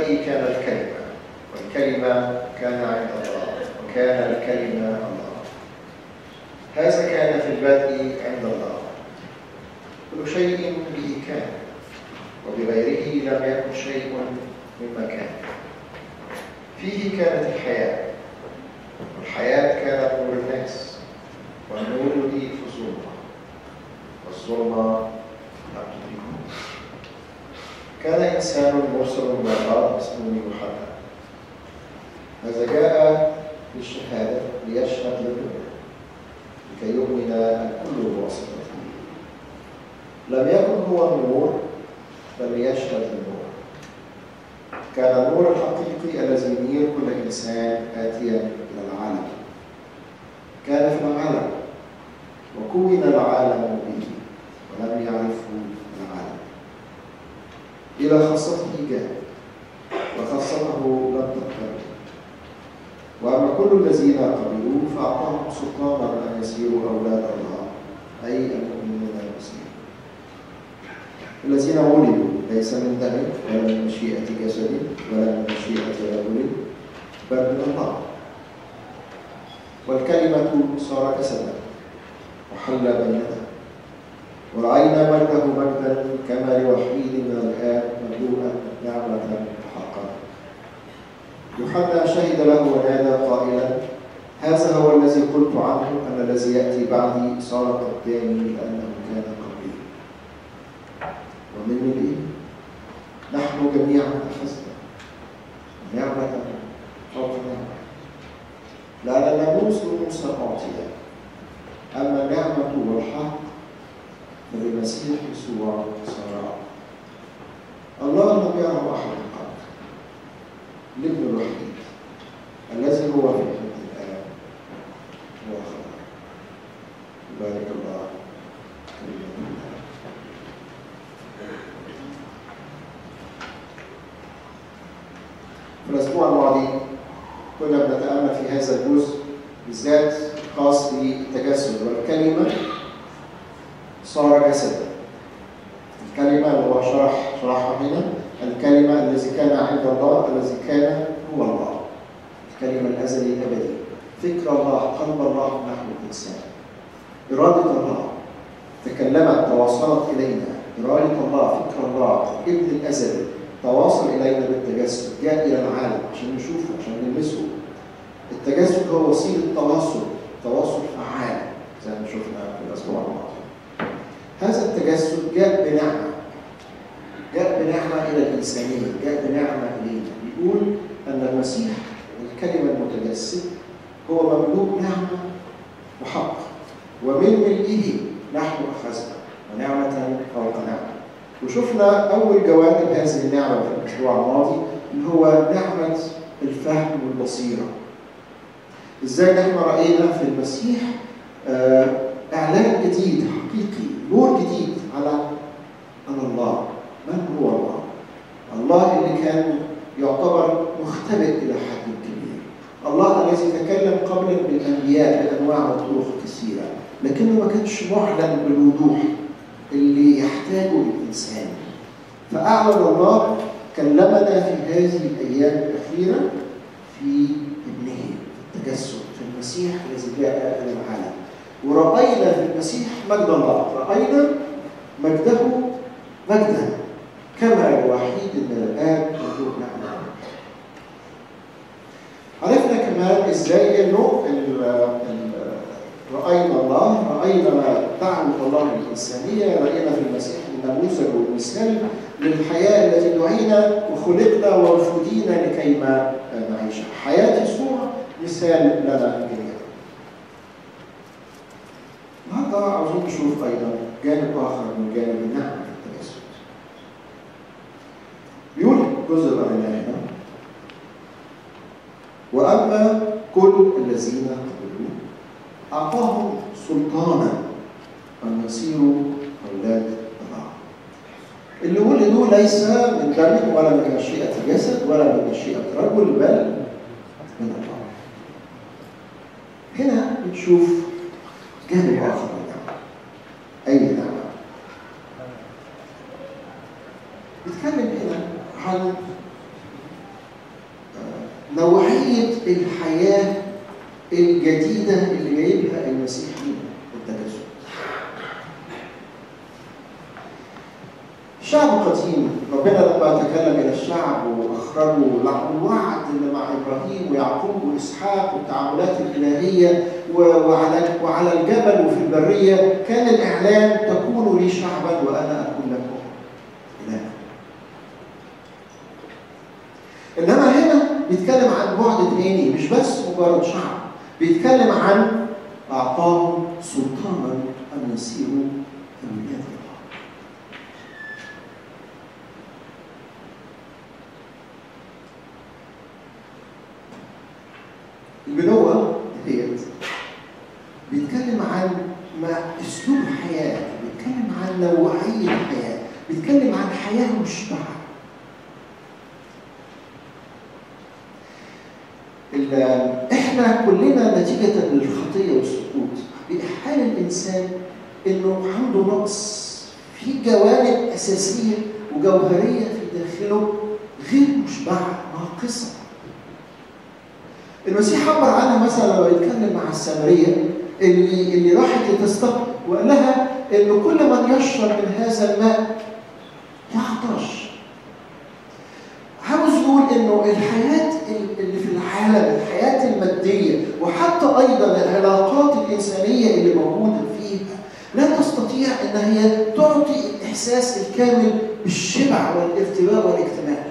البدء كان الكلمة والكلمة كان عند الله وكان الكلمة الله هذا كان في البدء عند الله كل شيء به كان وبغيره لم يكن شيء مما كان فيه كانت الحياة والحياة كانت نور الناس والنور يضيء في الظلمة والظلمة لم تدركه كان إنسان مرسل من الله اسمه يوحنا هذا جاء للشهادة ليشهد للنور لكي يؤمن الكل بواسطته لم يكن هو النور بل يشهد للنور كان النور الحقيقي الذي ينير كل إنسان آتيا إلى العالم كان في العالم وكون العالم به ولم يعرفه العالم إلى خاصته جاء وخاصته لم تقبله وأما كل الذين قبلوه فأعطاهم سلطانا أن يسيروا أولاد الله أي المؤمنون المسيح الذين ولدوا ليس من دم ولا من مشيئة جسد ولا من مشيئة رجل بل من الله والكلمة صار جسدا وحل بيننا ورأينا مجده مجدا كما لوحيد من الآب مملوءا نعمة وحقا يوحنا شهد له ونادى قائلا هذا هو الذي قلت عنه أن الذي يأتي بعدي صار قدامي لأنه كان قبلي ومن ملئه نحن جميعا أخذنا نعمة فوق نعمة لأن الناموس موسى أعطي أما النعمة والحق فبالمسيح يسوع صار الله لم يره أحد قط الابن الوحيد الذي هو في حب الآب هو خبر بارك الله كلمة الله في الأسبوع الماضي كنا بنتأمل في هذا الجزء بالذات خاص بالتجسد والكلمة صار جسدا الكلمة اللي هو شرح شرحها هنا الكلمة الذي كان عند الله الذي كان هو الله الكلمة الأزلي الأبدي فكر الله قلب الله نحو الإنسان إرادة الله تكلمت تواصلت إلينا إرادة الله فكر الله ابن الأزلي تواصل إلينا بالتجسد جاء إلى العالم عشان نشوفه عشان نلمسه التجسد هو وسيلة تواصل تواصل فعال زي ما شفنا في الأسبوع الماضي هذا التجسد جاء بنعمة جاء بنعمة إلى الإنسانية جاء بنعمة إلينا بيقول أن المسيح الكلمة المتجسد هو مملوء نعمة وحق ومن ملئه نحن أخذنا ونعمة فوق نعمة وشفنا أول جوانب هذه النعمة في الأسبوع الماضي اللي هو نعمة الفهم والبصيرة إزاي نحن رأينا في المسيح آه إعلان جديد حقيقي نور جديد على على الله من هو الله؟ الله اللي كان يعتبر مختبئ إلى حد كبير الله الذي تكلم قبلا بالأنبياء بأنواع وطرق كثيرة لكنه ما كانش معلن بالوضوح اللي يحتاجه الإنسان فأعلن الله كلمنا في هذه الأيام الأخيرة في ابنه التجسد في المسيح الذي جاء إلى العالم ورأينا في المسيح مجد الله رأينا مجده مجدا كما الوحيد من الآب مجدوه نعمة عرفنا كمان ازاي انه رأينا الله رأينا دعوة الله للإنسانية رأينا في المسيح النموذج والمثال للحياة التي دعينا وخلقنا وفدينا لكي ما نعيش حياة يسوع مثال لنا جميعا النهارده عاوزين نشوف ايضا جانب اخر من جانب النعمه في التجسد. بيقول الجزء الاولاني هنا واما كل الذين قبلوه اعطاهم سلطانا ان يصيروا اولاد الله. اللي ولدوا ليس من دم ولا من مشيئه جسد ولا من مشيئه رجل بل من الله. هنا بنشوف جانب آخر من النعمة أي نعمة بيتكلم هنا عن الشعب قديم ربنا لما تكلم الى الشعب واخرجه وعد مع ابراهيم ويعقوب واسحاق والتعاملات الالهيه وعلى وعلى الجبل وفي البريه كان الاعلان تكونوا لي شعبا وانا اكون لكم الها. انما هنا بيتكلم عن بعد تاني مش بس مجرد شعب بيتكلم عن اعطاهم سلطانا ان يصيروا اولياء الله. البنوة ديت بيتكلم عن ما اسلوب حياه بيتكلم عن نوعيه حياه بيتكلم عن حياه مشبعه احنا كلنا نتيجه للخطيه والسقوط بإحال الانسان انه عنده نقص في جوانب اساسيه وجوهريه في داخله غير مشبعه ناقصه المسيح عبر عنها مثلا لو يتكلم مع السامريه اللي اللي راحت لتستقبل وقال لها ان كل من يشرب من هذا الماء يعطش. عاوز يقول انه الحياه اللي في العالم الحياه الماديه وحتى ايضا العلاقات الانسانيه اللي موجوده فيها لا تستطيع ان هي تعطي الاحساس الكامل بالشبع والارتواء والاكتمال.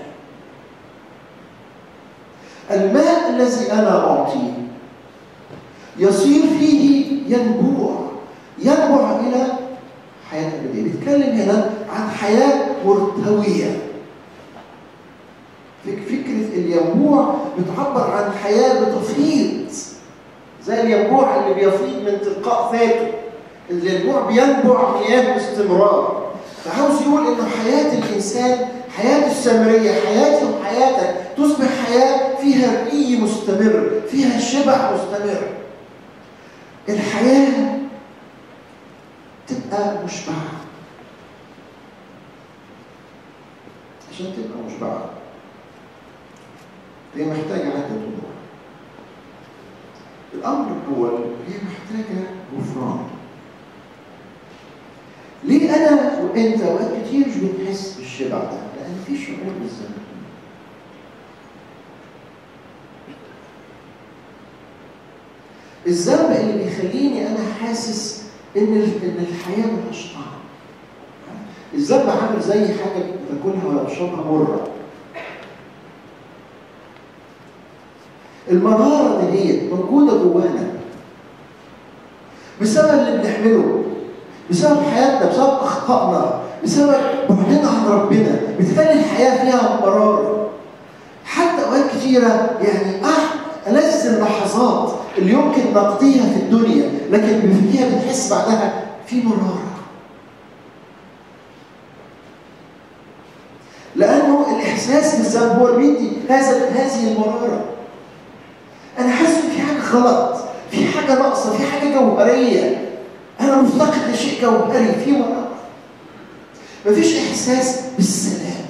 الماء الذي انا اعطيه يصير فيه ينبوع ينبع الى حياه ابديه بيتكلم هنا عن حياه مرتويه فكره الينبوع بتعبر عن حياه بتفيض زي الينبوع اللي بيفيض من تلقاء ذاته الينبوع بينبع مياه باستمرار فعاوز يقول انه حياه الانسان حياه السامريه حياتي وحياتك تصبح حياه فيها رقي مستمر فيها شبع مستمر الحياه تبقى مشبعه عشان تبقى مشبعه هي محتاجه عدة امور الامر الاول هي محتاجه غفران ليه انا وانت اوقات كتير مش بنحس بالشبع ده؟ لان في شعور بالذنب. الذنب اللي بيخليني انا حاسس ان ان الحياه ملهاش طعم. الذنب عامل زي حاجه باكلها ولا بشربها مره. المراره دي هي موجوده جوانا بسبب اللي بنعمله بسبب حياتنا بسبب اخطائنا بسبب بعدنا عن ربنا بتخلي الحياه فيها مراره حتى اوقات كتيره يعني أح ألذ اللحظات اللي يمكن نقضيها في الدنيا لكن فيها بتحس بعدها في مراره لانه الاحساس بالذنب هو اللي بيدي هذا هذه المراره انا حاسس ان في حاجه غلط في حاجه ناقصه في حاجه جوهريه انا مفتقد لشيء جوهري في مراره مفيش احساس بالسلام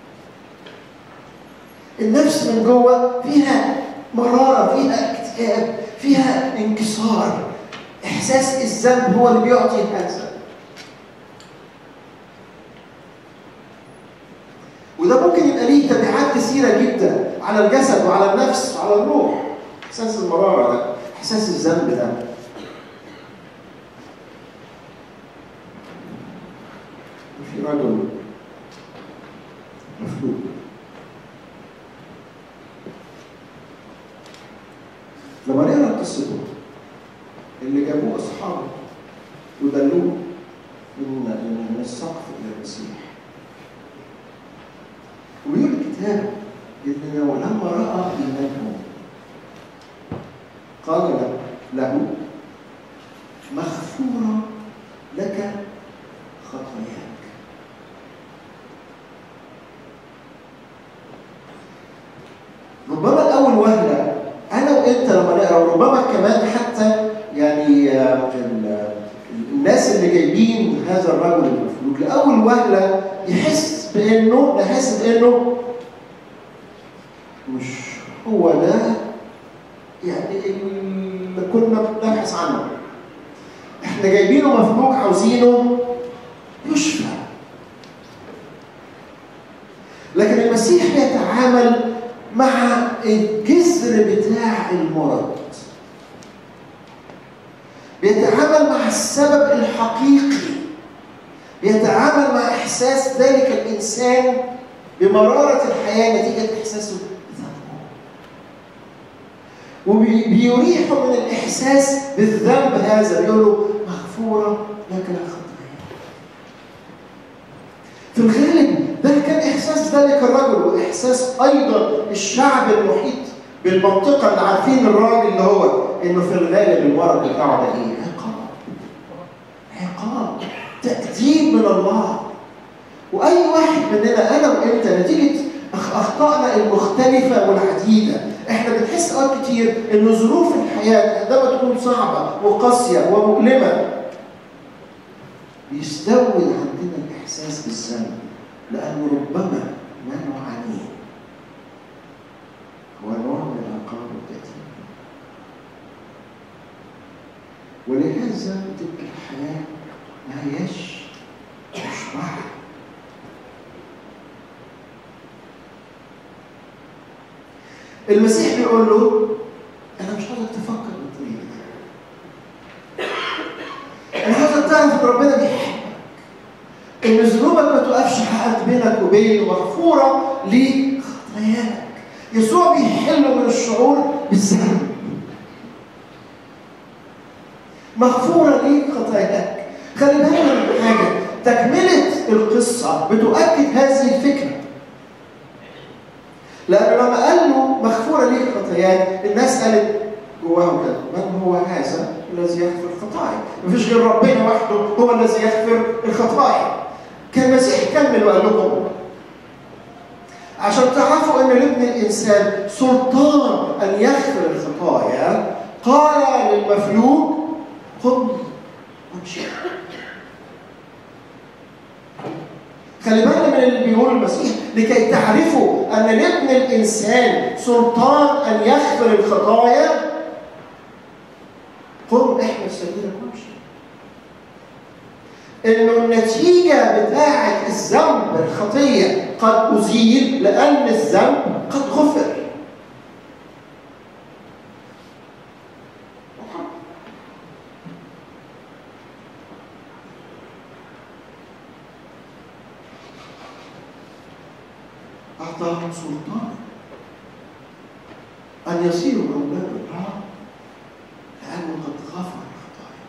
النفس من جوه فيها مراره فيها اكتئاب فيها انكسار احساس الذنب هو اللي بيعطي هذا وده ممكن يبقى ليه تبعات كثيره جدا على الجسد وعلى النفس وعلى الروح احساس المراره ده احساس الذنب ده في رجل مفلوج لما نقرا قصته اللي جابوه اصحابه ودلوه من من السقف الى المسيح ويقول الكتاب ان ولما راى ايمانهم قال له مغفوره لك خطاياك ربما الاول وهله انا وانت لما نقرا وربما كمان حتى يعني الناس اللي جايبين هذا الرجل المفلوج لاول وهله يحس بانه نحس بانه مش هو ده يعني اللي كنا بنبحث عنه احنا جايبينه مفلوج عاوزينه يشفى لكن المسيح بيتعامل مع الجذر بتاع المرض بيتعامل مع السبب الحقيقي بيتعامل مع احساس ذلك الانسان بمراره الحياه نتيجه احساسه بذنبه وبيريحه من الاحساس بالذنب هذا بيقول له مغفوره لك الخطايا في الغالب ده كان احساس ذلك الرجل واحساس ايضا الشعب المحيط بالمنطقه اللي عارفين الراجل اللي هو انه في الغالب المرض بتاعه ده ايه؟ عقاب عقاب تأديب من الله واي واحد مننا انا وانت نتيجه اخطائنا المختلفه والعديده احنا بنحس اوقات كتير ان ظروف الحياه عندما تكون صعبه وقاسيه ومؤلمه بيستولد عندنا الاحساس بالذنب لانه ربما ما نعانيه هو نوع من العقاب والتأديب ولهذا بتبقى الحياه ما هياش مشبعه المسيح بيقول له انا مش عاوزك تفكر بالطريقه دي انا عاوزك تعرف ان ربنا بيحبك ان ذنوبك ما توقفش حقك بينك وبينه مغفوره لخطاياك يسوع بيحل من الشعور بالذنب مغفوره ليك خطاياك خلي بالك من حاجه تكمله القصه بتؤكد هذه الفكره لأنه لما قال له مغفورة ليك خطاياك الناس قالت جواهم كده من هو هذا الذي يغفر الخطايا؟ مفيش غير ربنا وحده هو الذي يغفر الخطايا. كان المسيح كمل وقال لكم عشان تعرفوا ان لابن الانسان سلطان ان يغفر الخطايا قال للمفلوج قم وامشي خلي بالنا من اللي بيقول المسيح لكي تعرفوا ان لابن الانسان سلطان ان يغفر الخطايا قم احمل سبيلك وامشي انه النتيجه بتاعه الذنب الخطيه قد ازيل لان الذنب قد غفر أعطاهم سلطان أن يصيروا أولاد الله لأنه قد غفر الخطايا.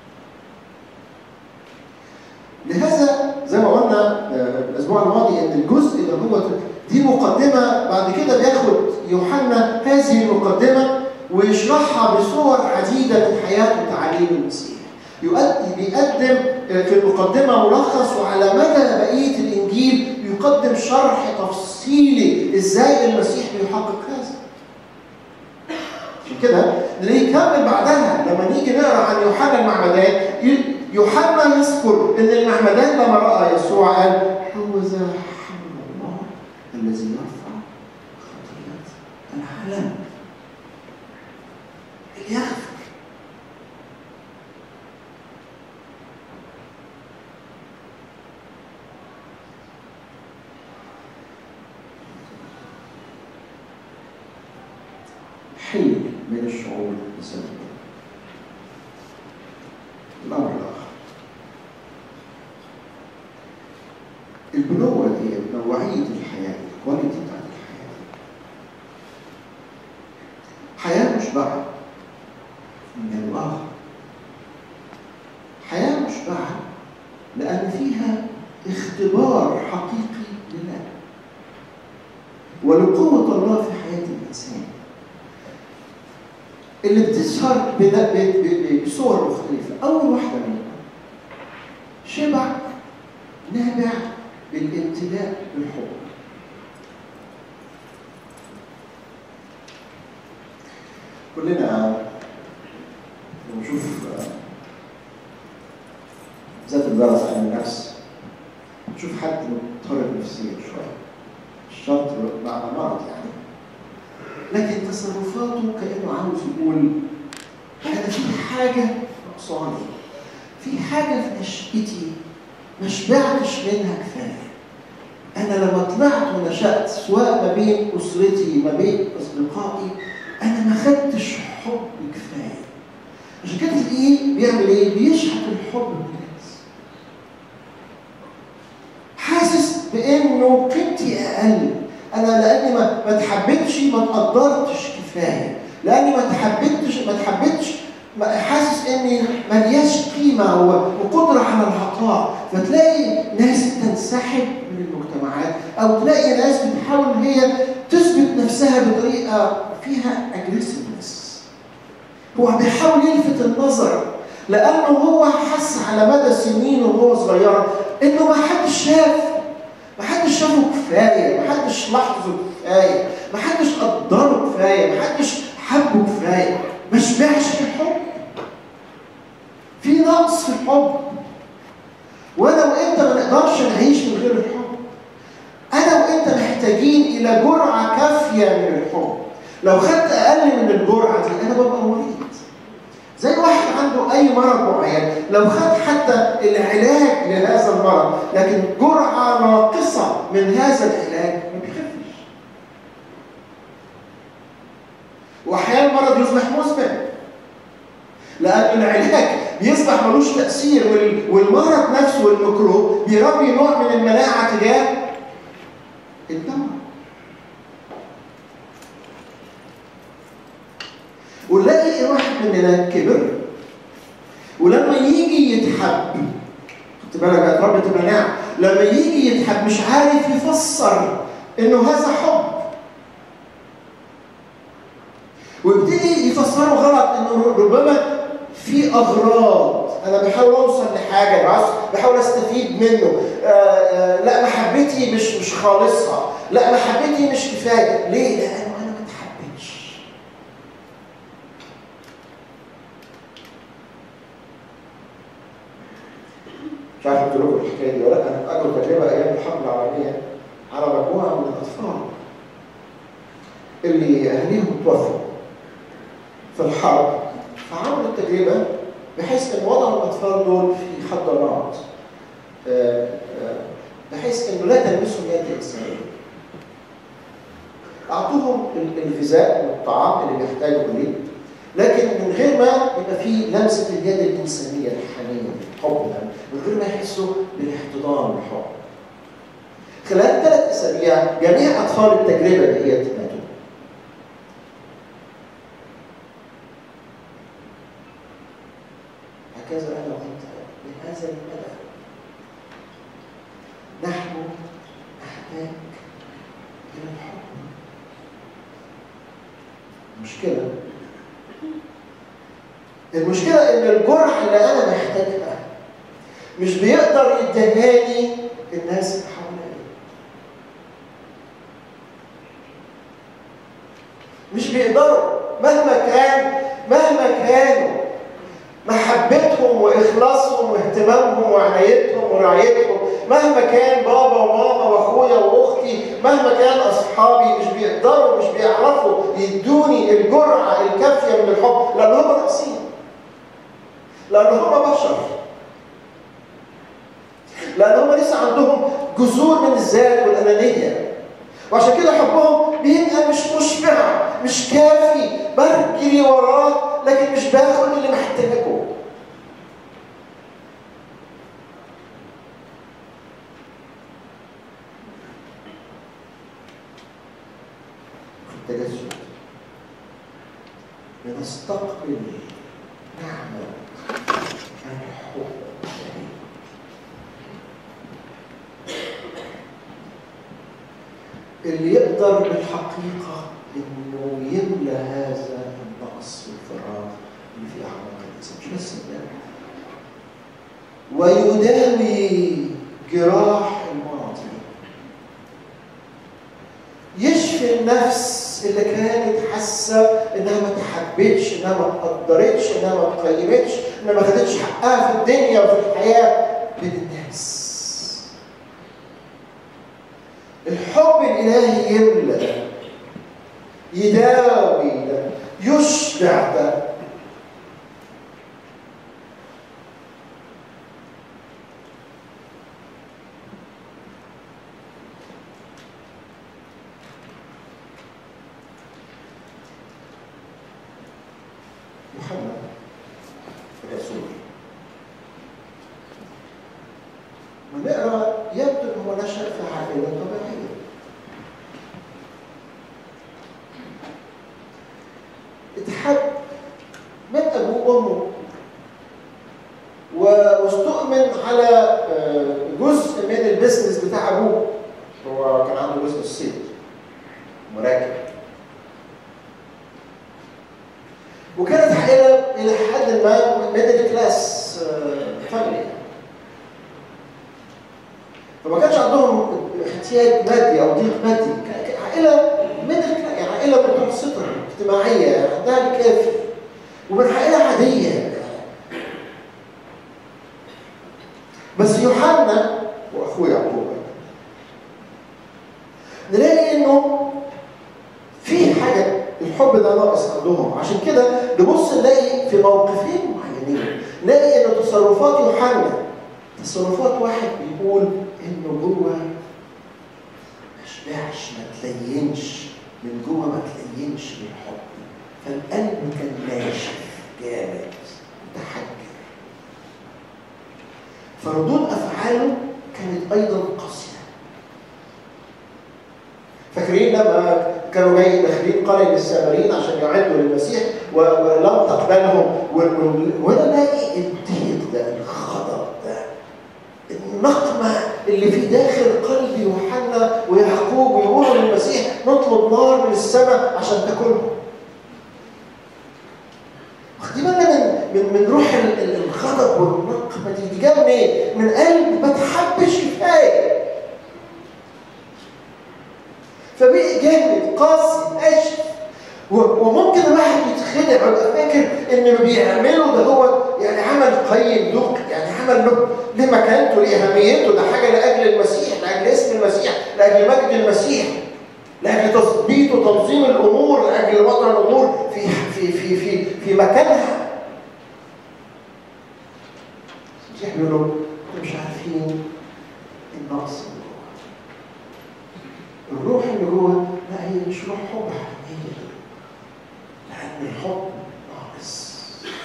لهذا زي ما قلنا الأسبوع الماضي إن الجزء اللي هو دي مقدمة بعد كده بياخد يوحنا هذه المقدمة ويشرحها بصور عديدة من حياة وتعاليم المسيح. يؤدي بيقدم في المقدمة ملخص وعلى مدى بقية الإنجيل يقدم شرح تفصيلي ازاي المسيح بيحقق هذا عشان كده نلاقيه يكمل بعدها لما نيجي نقرا عن يوحنا المعمدان يوحنا يذكر ان المعمدان لما راى يسوع قال هو ذا حمل الله الذي يرفع خطيئات العالم اللي يغفر حل من الشعور بسبب الأمر الآخر البنوة دي نوعية الحياة الكواليتي بتاعت الحياة حياة مشبعة من الآخر حياة مشبعة لأن فيها اختبار حقيقي لله ولقوة الله في حياة الإنسان اللي بتظهر بصور مختلفة أول واحدة منها شبع نابع بالامتلاء بالحب كلنا بنشوف ذات الدرس عن النفس نشوف حد مضطرب نفسيا شوية مش شرط معنى مرض يعني لكن تصرفاته كانه عاوز يقول انا في حاجه نقصاني في حاجه في نشأتي ما شبعتش منها كفايه انا لما طلعت ونشات سواء ما بين اسرتي ما بين اصدقائي انا ما خدتش حب كفايه عشان كده تلاقيه بيعمل ايه؟ بيشحت الحب بالناس حاسس بانه قيمتي اقل انا لاني ما ما اتحبتش ما اتقدرتش كفايه لاني ما اتحبتش ما اتحبتش ما- حاسس اني ملياش قيمه و- وقدره على العطاء فتلاقي ناس تنسحب من المجتمعات او تلاقي ناس بتحاول ان هي تثبت نفسها بطريقه فيها اجريسفنس هو بيحاول يلفت النظر لانه هو حس على مدى سنين وهو صغير انه ما حدش شاف ما حدش شافه كفايه ما حدش لاحظه كفايه ما حدش قدره كفايه ما حدش حبه كفايه ما شبعش في الحب في نقص في الحب وانا وانت ما نقدرش نعيش من غير الحب انا وانت محتاجين الى جرعه كافيه من الحب لو خدت اقل من الجرعه دي انا ببقى مريض زي واحد عنده اي مرض معين لو خد حتى العلاج لهذا المرض لكن جرعه ناقصه من هذا العلاج ما بيخفش واحيانا المرض يصبح مزمن لان العلاج بيصبح ملوش تاثير وال- والمرض نفسه والميكروب بيربي نوع من المناعه تجاه الدواء ونلاقي واحد مننا كبر ولما يجي يتحب خد بالك بقى اتربت المناعه لما يجي يتحب مش عارف يفسر انه هذا حب ويبتدي يفسره غلط انه ربما في اغراض انا بحاول اوصل لحاجه بعرف بحاول استفيد منه آه آه لا محبتي مش مش خالصه لا محبتي مش كفايه ليه لانه انا ما اتحبتش مش عارف قلت لكم الحكايه دي ولا لا انا اجر تجربه ايام الحرب العالميه على مجموعه من الاطفال اللي اهليهم توفوا في الحرب فعملوا التجربه بحيث ان وضعوا الاطفال دول في حضانات آه، آه، بحيث انه لا تلمسهم يد انسانيه اعطوهم ال- الغذاء والطعام اللي بيحتاجوا اليه لكن من غير ما يبقى فيه لمسه اليد الانسانيه الحنين الحب يعني من غير ما يحسوا بالاحتضان والحب خلال ثلاث اسابيع جميع اطفال التجربه ديت ماتوا هكذا انا وانت بهذا المدى نحن نحتاج الى الحب مشكله المشكله ان الجرعه اللي انا محتاجها مش بيقدر يديهاني الناس اللي حواليا مش بيقدروا مهما كان مهما كانوا محبتهم واخلاصهم واهتمامهم وعنايتهم ورعايتهم مهما كان بابا وماما واخويا واختي مهما كان اصحابي مش بيقدروا مش بيعرفوا يدوني الجرعه الكافيه من الحب لان هم ناقصين لان هم بشر لان هم لسه عندهم جذور من الذات والانانيه وعشان كده حبهم بيبقى مش مشبع مش كافي بجري وراه لكن مش باخد اللي محتاجه التجسد لنستقبل نعمة الحب اللي يقدر بالحقيقة إنه يملى هذا النقص والفراغ اللي في أعماق الإنسان مش بس يملاه ويداوي جراح الماضي يشفي النفس اللي كانت حاسه انها ما تحبتش انها ما تقدرتش انها ما تقيمتش انها ما خدتش حقها في الدنيا وفي الحياه بين الناس الحب الالهي يملى يداوي ده يشبع ده يوحنا الرسول ونقرا يبدو ان هو نشا في عائله طبيعيه اتحب من ابوه وامه واستؤمن على جزء من البيزنس بتاع ابوه هو كان عنده بيزنس صيد مراكب وكانت عائله الى حد ما ميدل كلاس فاميلي فما كانش عندهم احتياج مادي او ضيق مادي عائله ميدل يعني عائله متوسطه اجتماعيه عندها الكافي ومن عائله عاديه بس يوحنا واخوه يعقوب نلاقي انه في حاجه الحب ده ناقص عندهم عشان كده نبص نلاقي في موقفين معينين نلاقي ان تصرفات يوحنا تصرفات واحد بيقول انه جوه ما شبعش ما تلينش من جوه ما تلينش بالحب فالقلب كان ناشف جامد متحجر فردود افعاله كانت ايضا قاسيه فاكرين لما كانوا جاي داخلين قريه السامريين عشان يعدوا للمسيح ولم تقبلهم وهنا نلاقي الضيق ده الغضب ده النقمه اللي في داخل قلب يوحنا ويعقوب ويقولوا للمسيح نطلب نار من السماء عشان تاكلهم واخدين بالنا من من من روح الغضب والنقمه دي دي جايه منين؟ من قلب ما تحبش كفايه فبقي جامد قاسي ناشف وممكن الواحد يتخدع ويبقى فاكر ان اللي بيعمله ده هو يعني عمل قيم دوك يعني عمل له ليه مكانته لاهميته ده حاجه لاجل المسيح لاجل اسم المسيح لاجل مجد المسيح لاجل تظبيط وتنظيم الامور لاجل وضع الامور في في في في في مكانها المسيح بيقول لهم انتوا مش عارفين النقص اللي جوه الروح اللي جوه لا هي مش روح حب حقيقيه لان الحب ناقص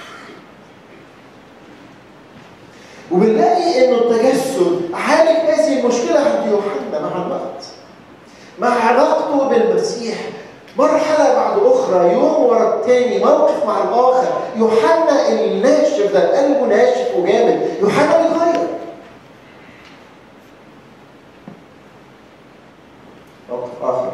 وبنلاقي انه التجسد عالج هذه المشكله عند يوحنا مع الوقت مع علاقته بالمسيح مرحلة بعد أخرى يوم ورا التاني موقف مع الآخر يوحنا الناشف ده قلبه ناشف وجامد يوحنا بيتغير موقف آخر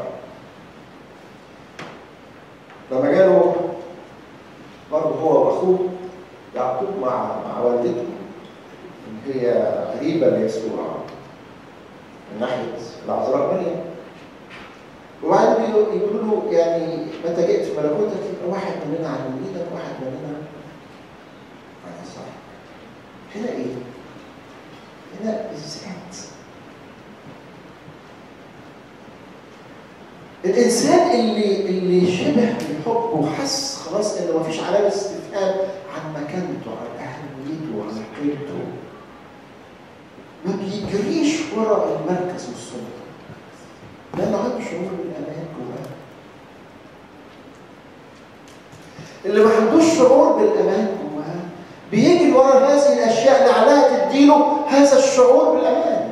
لما جاله برضه هو وأخوه يعقوب مع مع والدته اللي هي قريبة ليسوع من ناحية العذراء مريم وبعدين يقولوا له يعني متى جئت في ملكوتك يبقى واحد مننا عن يمينك واحد مننا عن يسارك. هنا ايه؟ هنا الذات. الانسان اللي اللي شبه بالحب وحس خلاص ان مفيش علامه استفهام عن مكانته عن اهميته عن قيمته ما بيجريش ورا المركز والسلطه لأنه عنده شعور بالأمان جواه. اللي ما عندوش شعور بالأمان جواه بيجري ورا هذه الأشياء لعلها تديله هذا الشعور بالأمان.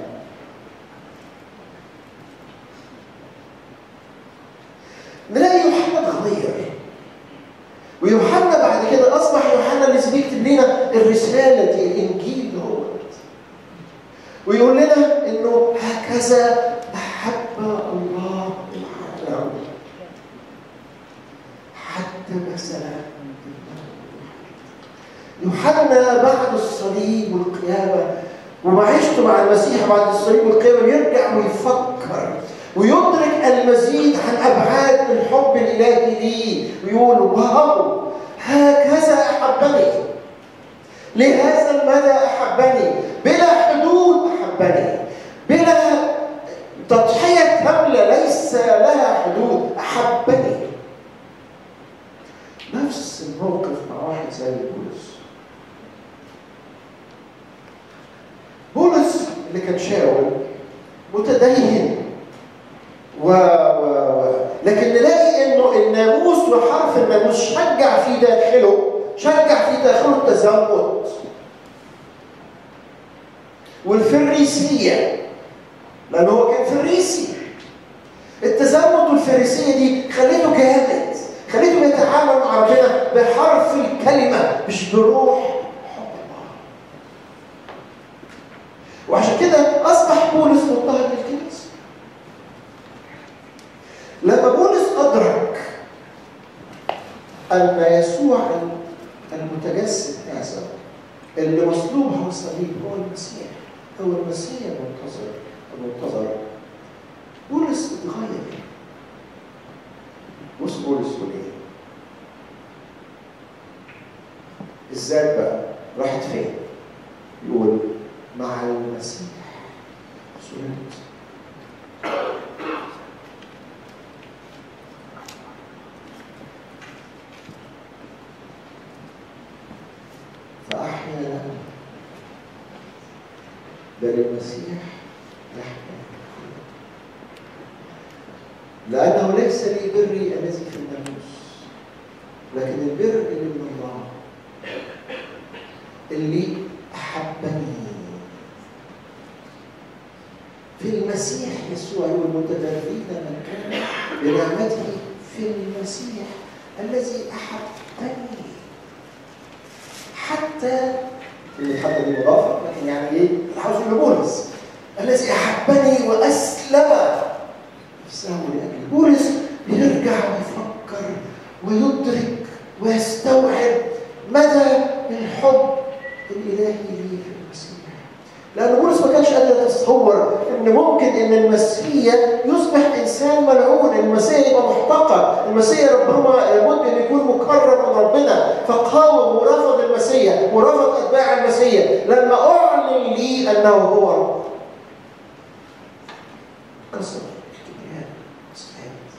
نلاقي يوحنا اتغير ويوحنا بعد كده أصبح يوحنا اللي بيكتب لنا الرسالة دي الإنجيل دوت ويقول لنا إنه هكذا أحب الله العالم حتى مثلا يوحنا بعد الصليب والقيامة ومعيشته مع المسيح بعد الصليب والقيامة بيرجع ويفكر ويدرك المزيد عن أبعاد الحب الإلهي ليه ويقول واو هكذا أحبني لهذا المدى أحبني بلا حدود أحبني بلا تضحية كاملة ليس لها حدود أحبني نفس الموقف مع واحد زي بولس بولس اللي كان شاول متدين و... و... و... لكن نلاقي انه الناموس وحرف الناموس شجع في داخله شجع في داخله التزمت والفريسية لأنه هو كان فريسي التزمت والفريسية دي خليته جامد خليته يتعامل مع ربنا بحرف الكلمة مش بروح حب الله وعشان كده أصبح بولس مضطهد للكنيسة لما بولس أدرك أن يسوع المتجسد هذا اللي مصلوب على الصليب هو المسيح هو المسيح المنتظر المنتظر بولس اتغير بص بولس يقول ايه الذات بقى راحت فين يقول مع المسيح سلمت فأحيا له بل المسيح يحيا لأنه ليس لي بري الذي في الناموس لكن البر اللي من الله اللي أحبني في المسيح يسوع يقول متدربين من كان بنعمته في المسيح الذي أحبني حتى حتى دي مضافة لكن يعني ايه؟ عاوز يقول بولس الذي أحبني وأسلم نفسه لأجل بولس بيرجع ويفكر ويدرك ويستوعب مدى الحب الإلهي ليه في المسيح لأن بولس ما كانش قادر يتصور إن ممكن إن المسيح يصبح إنسان ملعون، المسيح يبقى محتقر، المسيح ربما لابد إن يكون مكرم من ربنا، فقاوم ورفض المسيح ورفض أتباع المسيح، لما أعلن لي أنه هو كسر الكبرياء واستعاد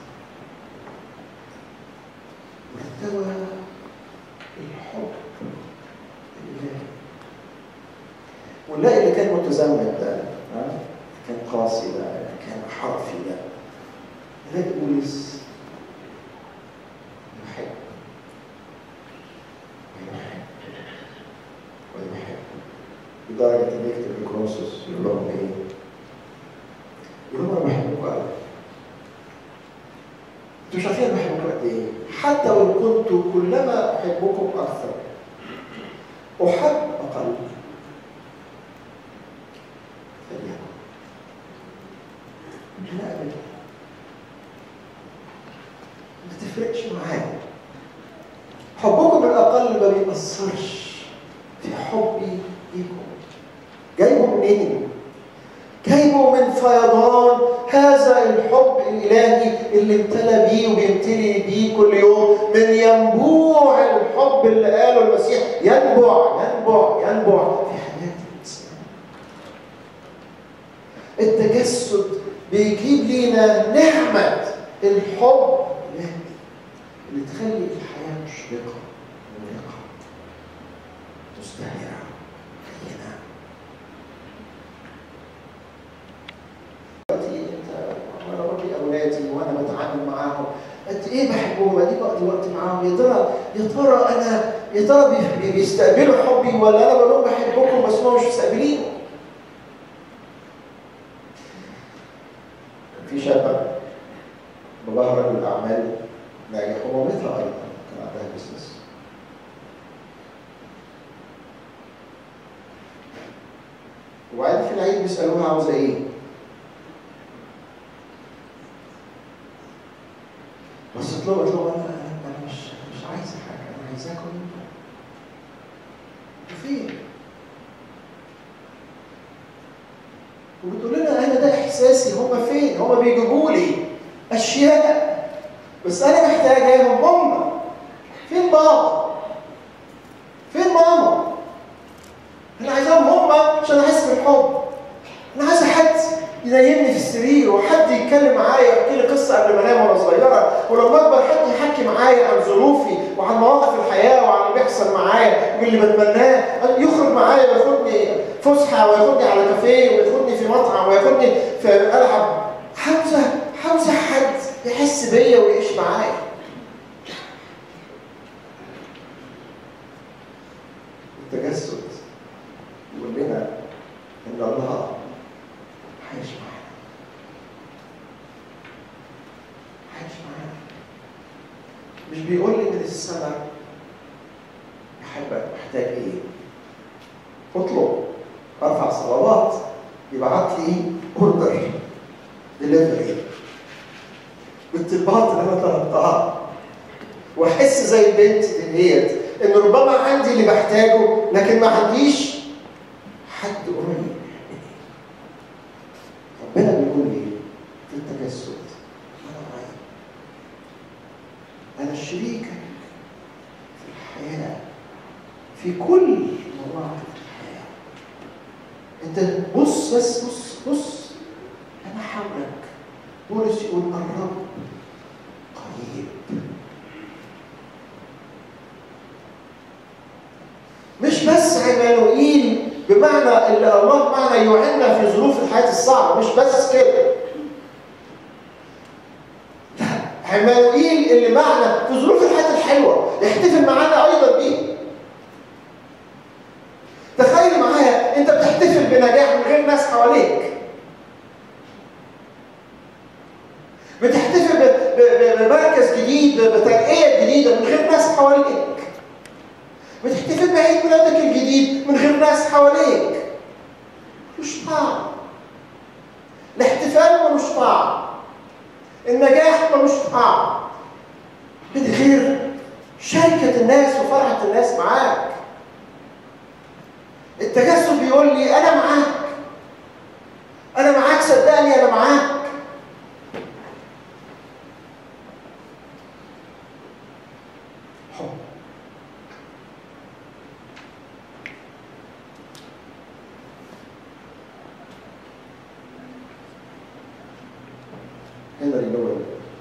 وارتوى الحب الإلهي ونلاقي اللي كان متزمت ده ها؟ كان قاسي ده كان حرفي ده نلاقي بولس يحب ويحب ويحب لدرجة إن يكتب لكروسوس يقول لهم إيه؟ يقول لهم أنا بحبكم قوي انتوا مش عارفين انا بحبكم قد ايه حتى وان كنت كلما احبكم اكثر احب اقل فليكن لا ابدا ما تفرقش معايا حبكم الاقل ما بيأثرش في حبي ليكم جايبه منين؟ جايبه من فيضان هذا الحب الالهي اللي امتلى بيه وبيمتلي بيه كل يوم من ينبوع الحب اللي قاله المسيح ينبع ينبع ينبع في حياه الانسان التجسد بيجيب لينا نعمه الحب الالهي اللي تخلي الحياه مشرقه منيقه مزدهره هينه دلوقتي انت وانا بربي اولادي وانا بتعامل معاهم قد ايه بحبهم ادي بقضي وقت معاهم يا ترى يا ترى انا يا ترى بي- بيستقبلوا حبي ولا انا بقول لهم بحبكم بس هم مش مستقبلين في شابه باباها رجل اعمال ناجح ومامتها ايضا كان عندها بزنس وبعدين في العيد بيسالوها عاوزه ايه؟ بصيت لهم قلت لهم انا انا مش مش عايزه حاجه انا عايزاكم انتوا فين؟ وبتقول لنا انا ده احساسي هم فين؟ هم بيجيبوا لي اشياء بس انا محتاجاهم هم فين بابا؟ فين ماما؟ انا عايزاهم هم عشان احس بالحب انا عايز حد ينيمني في السرير وحد يتكلم معايا ويحكي لي قصه قبل ما انام وانا صغيره ولما اكبر حد يحكي معايا عن ظروفي وعن مواقف الحياه وعن اللي بيحصل معايا واللي بتمناه يخرج معايا وياخدني فسحه وياخدني على كافيه وياخدني في مطعم وياخدني في العب عاوزه عاوزه حد يحس بيا ويعيش معايا ان الله عايش معانا عايش معانا مش بيقول لي من السماء احبك محتاج ايه اطلب ارفع صلوات يبعت لي اوردر دليفري بالطلبات اللي انا طلبتها واحس زي البنت ديت ان ربما عندي اللي بحتاجه لكن ما عنديش حد قريب ربنا بيقول لي في التجسد انا معاك انا شريكك في الحياه في كل مواقف الحياه انت بص بس بص بص انا حولك بولس يقول الرب قريب مش بس عمانوئيل بمعنى اللي الله بمعنى يعيننا في ظروف الحياه الصعبه مش بس كده لا عمانوئيل اللي معنا في ظروف الحياه الحلوه يحتفل معانا ايضا بيه تخيل معايا انت بتحتفل بنجاح من غير ناس حواليك بتحتفل ب- ب- بمركز جديد بترقيه جديده من غير ناس حواليك بتحتفل بعيد ميلادك الجديد من غير ناس حواليك مش طعم الاحتفال ملوش طعم النجاح ملوش طعم من غير شركة الناس وفرحة الناس معاك التجسد بيقول لي أنا معاك أنا معاك صدقني أنا معاك حب هنري نويل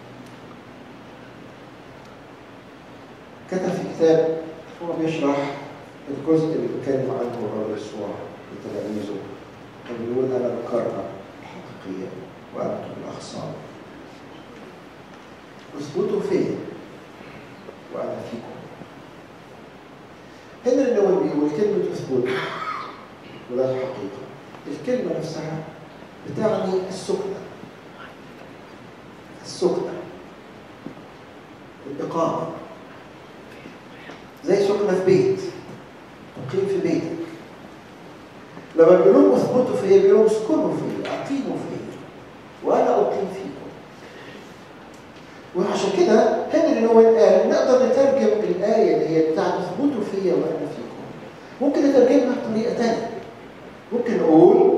كتب في كتاب هو بيشرح الجزء اللي بيتكلم عنه الرب يسوع لتلاميذه كان بيقول انا الكرة الحقيقية وانتم الاخصام اثبتوا فيا وانا فيكم هنري نويل بيقول كلمة اثبت وده الحقيقة الكلمة نفسها بتعني السكنة السكنة الإقامة زي سكنة في بيت تقيم في بيتك لما بيقول لهم اثبتوا فيا بيقول لهم اسكنوا فيا اقيموا فيا وانا اقيم فيكم وعشان كده هنري نويل قال نقدر نترجم الايه اللي هي بتاعت اثبتوا فيا وانا فيكم ممكن نترجمها بطريقه ثانيه ممكن نقول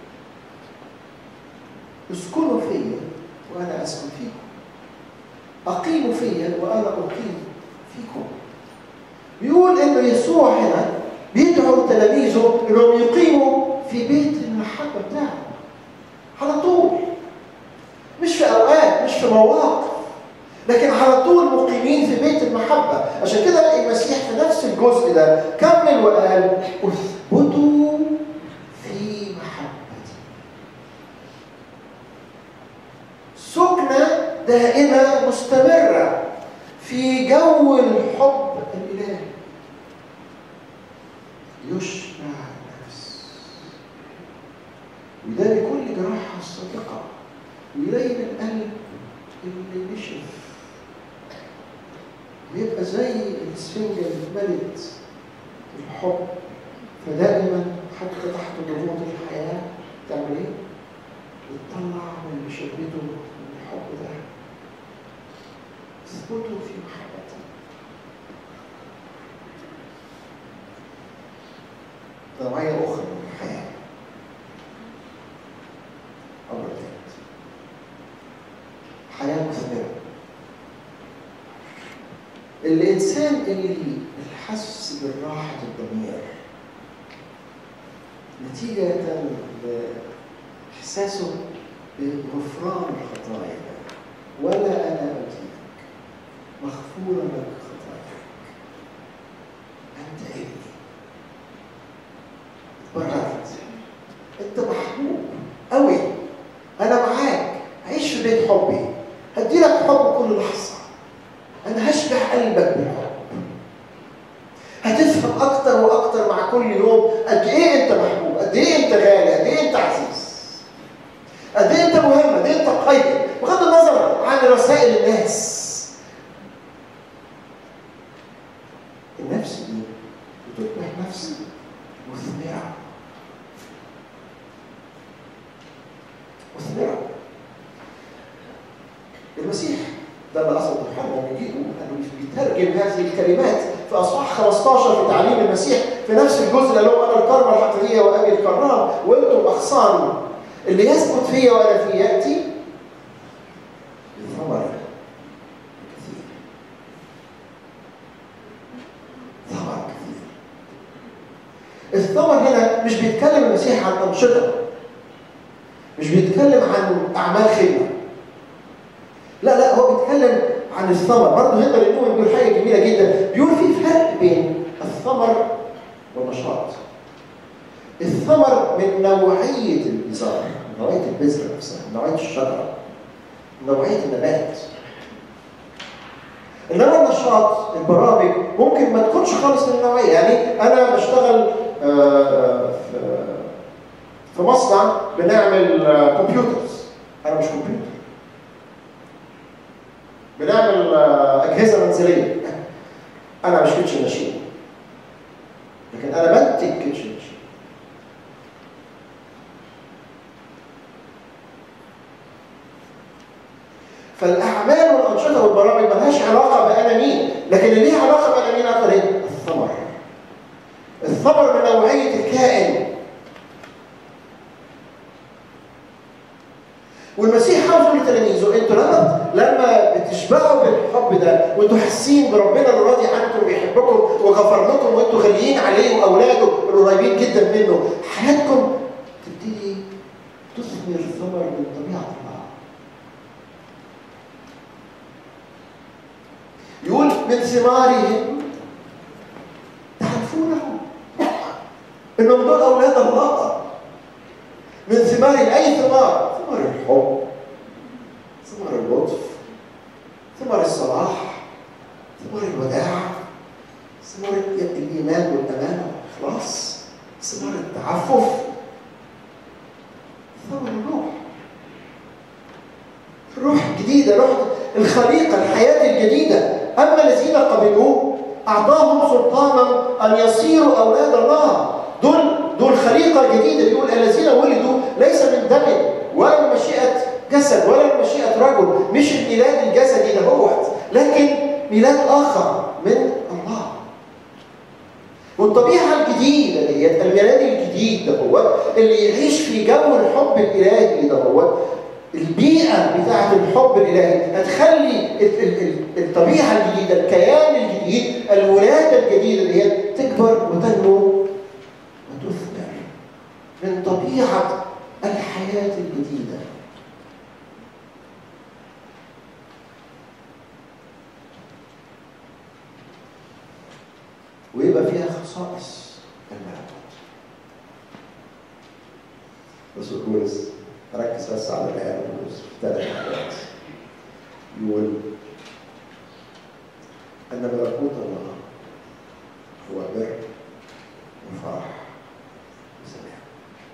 اسكنوا فيا وانا اسكن فيكم اقيموا فيا وانا اقيم فيكم بيقول ان يسوع هنا بيدعو تلاميذه انهم يقيموا في بيت المحبه بتاعه على طول مش في اوقات مش في مواقف لكن على طول مقيمين في بيت المحبه عشان كده المسيح في نفس الجزء ده كمل وقال اثبتوا في محبتي سكنة دائمة مستمرة في جو الحب الإلهي يشبع النفس وده بكل جراحة الصادقة ويلين القلب اللي نشف ويبقى زي السفنجة اللي اتملت الحب فدائما حتى تحت ضغوط الحياة تعمل ايه؟ بتطلع من اللي شبته من الحب ده اثبتوا في محبتي نوعية أخرى من الحياة أمر ثالث حياة مثمرة الإنسان اللي الحس بالراحة الضمير نتيجة لإحساسه بغفران الخطايا ولا أنا أجيبك مغفورة لك خطاياك أنت ابني اتبررت أنت محبوب أوي أنا معاك عيش في بيت حبي هديلك حب كل لحظة أنا هشبع قلبك بالحب هتفهم أكتر وأكتر مع كل يوم قد إيه أنت محبوب قد إيه أنت غالي غالي قد ايه انت عزيز قد ايه انت مهم قد ايه انت قيم بغض النظر عن رسائل الناس النفس دي بتصبح نفس مثمرة مثمرة المسيح ده اللي اصلا محمد بيجيبه انه بيترجم هذه الكلمات في اصحاح 15 في تعليم المسيح في نفس الجزء اللي هو انا الكرمه الحقيقيه وابي الكرام وانتم اغصان اللي يثبت فيا وانا فيه ياتي بثمر كثير ثمر كثير الثمر هنا مش بيتكلم المسيح عن انشطه مش بيتكلم عن اعمال خدمه لا لا هو بيتكلم عن الثمر برضه هنا النوم بيقول حاجه جميله جدا بيقول في فرق بين الثمر والنشاط الثمر من نوعيه البذار نوعيه البذره نفسها نوعيه الشجره نوعيه النبات انما النشاط البرامج ممكن ما تكونش خالص من النوعيه يعني انا بشتغل في في مصنع بنعمل كمبيوترز انا مش كمبيوتر بنعمل اجهزه منزليه انا مش كيتشن ماشين لكن انا بنتج كيتشن ماشين فالاعمال والانشطه والبرامج ملهاش علاقه بانا مين لكن اللي ليها علاقه بانا مين اكتر ايه؟ الثمر الثمر من نوعيه الكائن والمسيح عاوز يقول لتلاميذه انتوا لما لما بتشبعوا بالحب ده وانتوا حاسين بربنا اللي راضي عنكم وبيحبكم وغفر لكم وانتوا غاليين عليه واولاده القريبين جدا منه حياتكم تبتدي تثمر ثمر من طبيعه الله. يقول من ثمارهم تعرفونهم انهم دول اولاد الله من ثمار اي ثمار ثمار الحب ثمار اللطف ثمار الصلاح ثمار الوداع ثمار الايمان والامانه والاخلاص ثمار التعفف ثمر الروح روح جديده روح الخليقه الحياه الجديده اما الذين قبلوه اعطاهم سلطانا ان يصيروا اولاد الله دول دول خليقة جديدة بيقول الذين ولدوا ليس من دم ولا من مشيئة جسد ولا من مشيئة رجل مش الميلاد الجسدي ده هو لكن ميلاد آخر من الله والطبيعة الجديدة ديت الميلاد الجديد ده هو اللي يعيش في جو الحب الإلهي ده هو البيئة بتاعة الحب الإلهي هتخلي الطبيعة الجديدة الكيان الجديد الولادة الجديدة ديت تكبر وتنمو وتثمر من طبيعة الحياة الجديدة ويبقى فيها خصائص الملكوت بس كويس ركز بس على الآية الكويس في ثلاث حاجات يقول أن ملكوت الله هو بر وفرح وسلام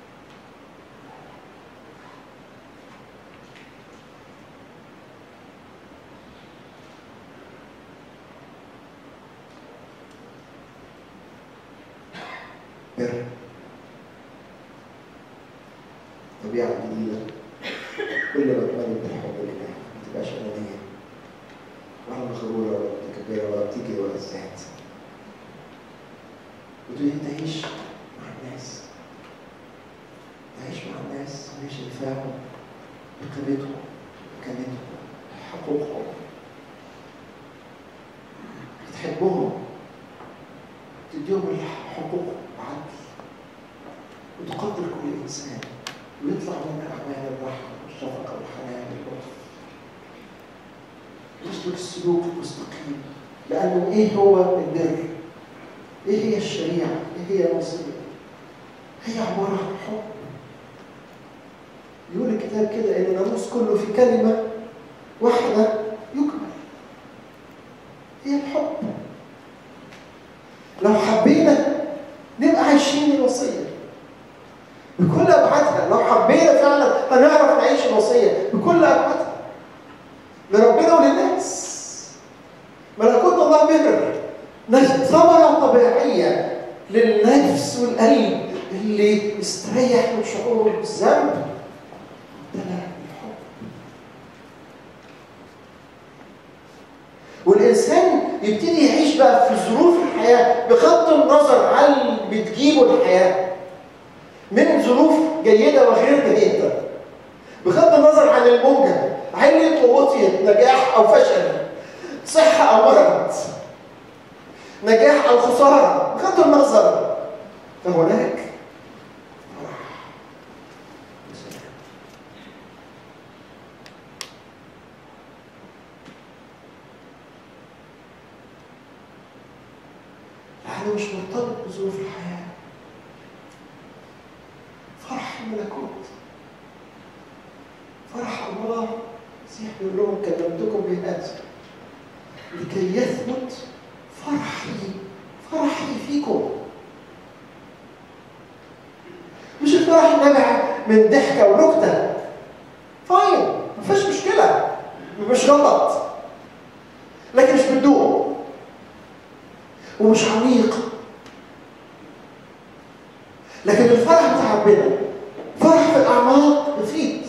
بر طبيعة جديدة كل ما تملك بالحب لله ما تبقاش أنانية ولا مغرورة ولا متكبرة ولا بتيجي ولا الذات وتبتدي تعيش مع الناس تعيش مع الناس وهي شايفاهم بقيمتهم بكلمتهم بحقوقهم بتحبهم تديهم الحقوق بعدل وتقدر كل انسان ويطلع منك اعمال الرحمه والشفقه والحنان واللطف يسلك السلوك المستقيم لانه ايه هو البر؟ ايه هي الشريعه؟ ايه هي الوصيه؟ هي عباره عن حب يقول الكتاب كده ان الناموس كله في كلمه واحده يكمل هي الحب لو حبينا نبقى عايشين الوصيه بكل حبينا فعلا هنعرف نعيش الوصيه بكل ابعادها لربنا وللناس ملكوت الله بر ثمره طبيعيه للنفس والقلب اللي استريح من شعوره بالذنب امتلأ بالحب والإنسان يبتدي يعيش بقى في ظروف الحياة بغض النظر عن اللي بتجيبه الحياة من ظروف جيدة وغير جيدة بغض النظر عن الموجة علة ووطية نجاح أو فشل صحة أو مرض نجاح أو خسارة بغض النظر فهناك فرح وسلام. يعني مش مرتبط بظروف الحياة فرح الملكوت فرح الله المسيح بيقول لهم كلمتكم بهذا لكي يثبت فرحي فرحي فيكم مش الفرح نابع من ضحكه ونكته فاين مفيش مشكله مش غلط لكن مش بتدوق ومش عميق لكن الفرح بتاع ربنا فرح في الاعماق بسيط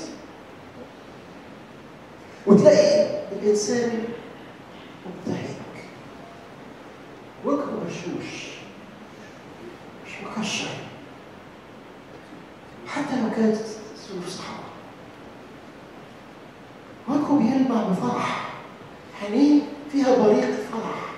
وتلاقي الانسان مبتهج وجهه بشوش مش مكشر حتى لو كانت ظروف صعبة وجهه بيلمع بفرح عينيه فيها بريق فرح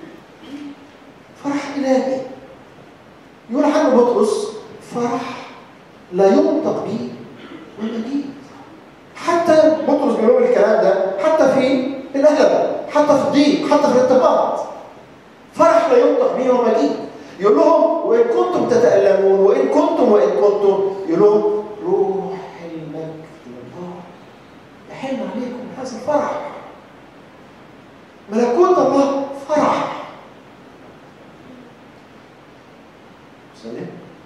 فرح إلهي يقول عنه بطرس فرح لا ينطق به ومجيد حتى بطرس بيقول الكلام ده حتى في الألم حتى في الضيق حتى في الارتباط فرح لا ينطق به ومجيد يقول لهم وإن كنتم تتألمون وإن كنتم وإن كنتم يقول لهم روح المجد لله يحل عليكم هذا الفرح ملكوت الله فرح سلام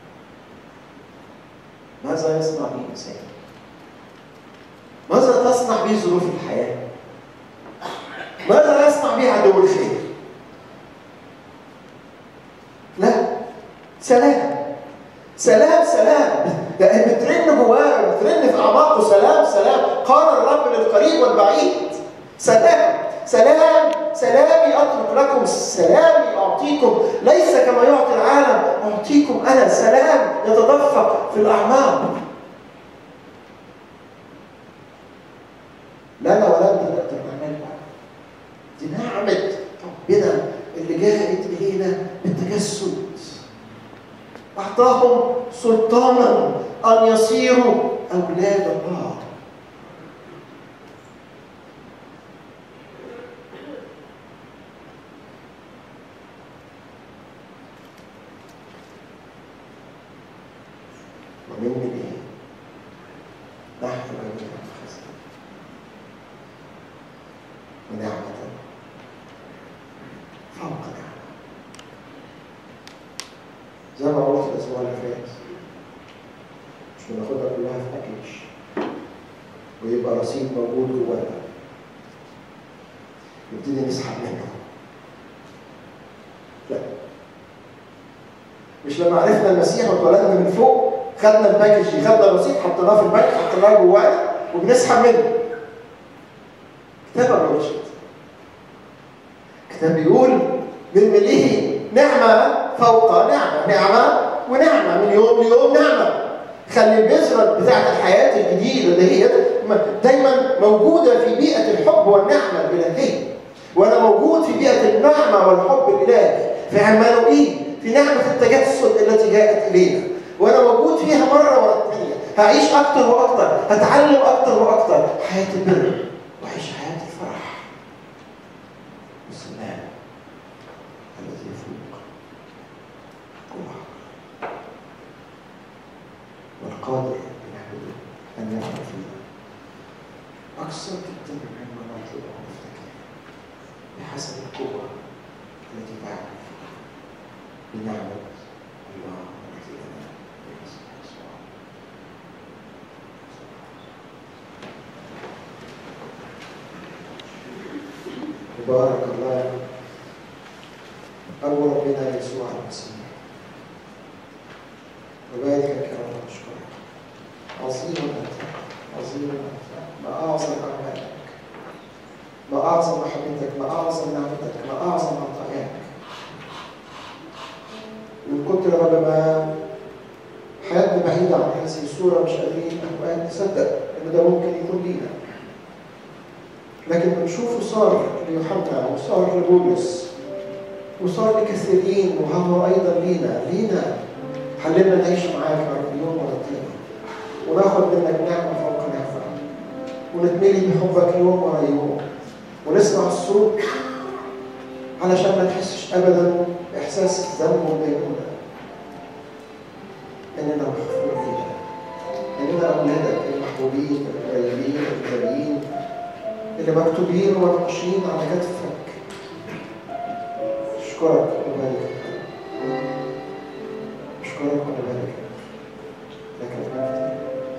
ماذا يصنع به الإنسان؟ ماذا تصنع به ظروف الحياة؟ ماذا يصنع به عدو الخير؟ لا سلام سلام سلام ده بترن جواه بترن في اعماقه سلام سلام قال الرب للقريب والبعيد سلام سلام سلامي اترك لكم سلامي اعطيكم ليس كما يعطي العالم اعطيكم انا سلام يتدفق في الاعماق لا لا ولا انت نقدر نعملها دي نعمه ربنا اللي جاءت الينا بالتجسد اعطاهم سلطانا ان يصيروا اولاد الله ومن ايه نحن جميعا خزي ونعمه فوق نعمه زي ما قلت الاسبوع اللي فات مش بناخدها كلها في باكج ويبقى رصيد موجود جوانا نبتدي نسحب منه لا مش لما عرفنا المسيح واتولدنا من فوق خدنا الباكج دي خدنا الرصيد حطيناه في البنك حطيناه جوانا وبنسحب منه كتاب ولا مش كتاب بيقول من مليه نعمه فوق نعمه نعمه ونعمه من يوم ليوم نعمه خلي البذرة بتاعت الحياة الجديدة دهيت دايما موجودة في بيئة الحب والنعمة الإلهية وأنا موجود في بيئة النعمة والحب الإلهي في عمانوئيل في نعمة التجسد التي جاءت إلينا وأنا موجود فيها مرة ورا الثانية هعيش أكتر وأكتر هتعلم أكتر وأكتر حياة البر وأعيش حياة الفرح والسلام الذي يفوق كل عقل والقادر بنعبده أن يفعل فينا أكثر جدا مما نطلب أو نفتكر بحسب القوة التي تعمل فينا بنعمة الله التي لنا باسم يسوع مبارك الله أبو ربنا يسوع المسيح وباركك يا رب أشكرك عظيم أنت عظيم أنت ما أعظم أعمالك ما أعظم محبتك ما أعظم نعمتك ما أعظم عطاياك وإن كنت يا رب ما حياتنا بعيدة عن هذه الصورة مش قادرين أوقات نصدق إن ده ممكن يكون لينا لكن بنشوفه صار ليوحنا وصار لبولس وصار لكثيرين وهو أيضا لينا لينا حلمنا نعيش معاك يا رب يوم ورا التاني وناخد منك نعمة فوق نعمة ونتملي بحبك يوم ورا يوم ونسمع الصوت علشان ما تحسش ابدا باحساس الذنب والدينونه اننا محفوظ لينا اننا اولادك المحبوبين القريبين الغاليين اللي مكتوبين ومنقوشين على كتفك اشكرك وبارك اشكرك وبارك لك المجد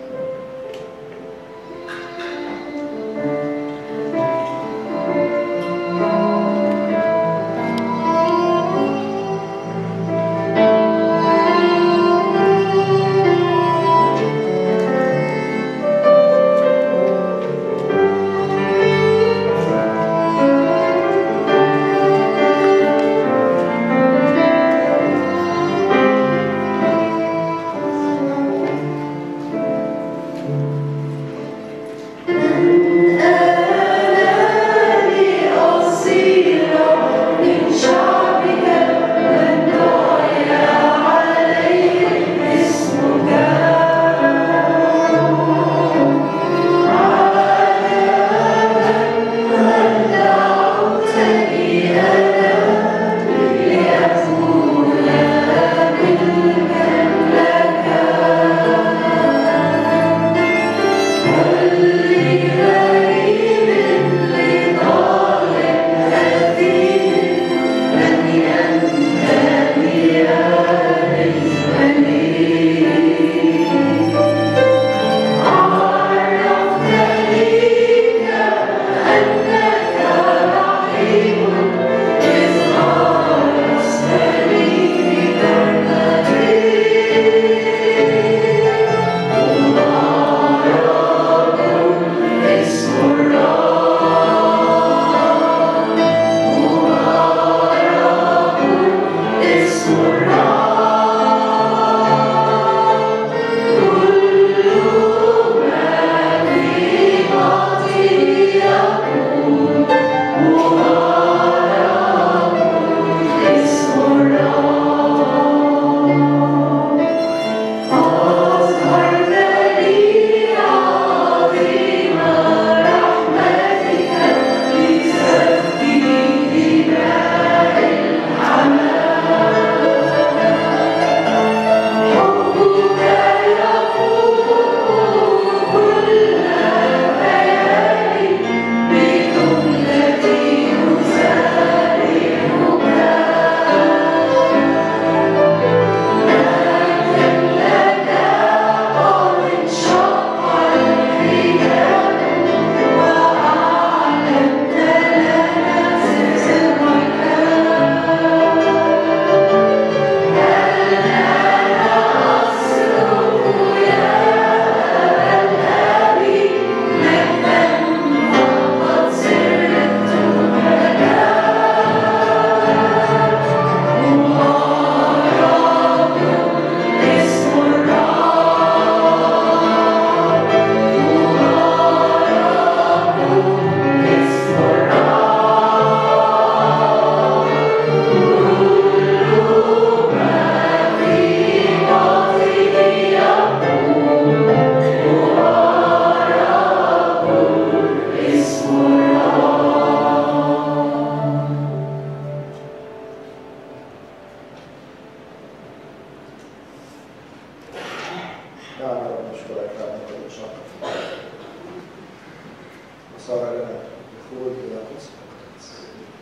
صار لنا دخول إلى قدس المقدس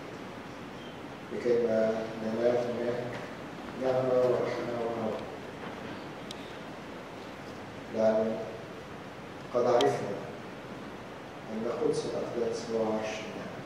لكي ما ننال هناك نعمة ورحمة ونور لأن قد عرفنا أن قدس الأقداس هو عرش النعمة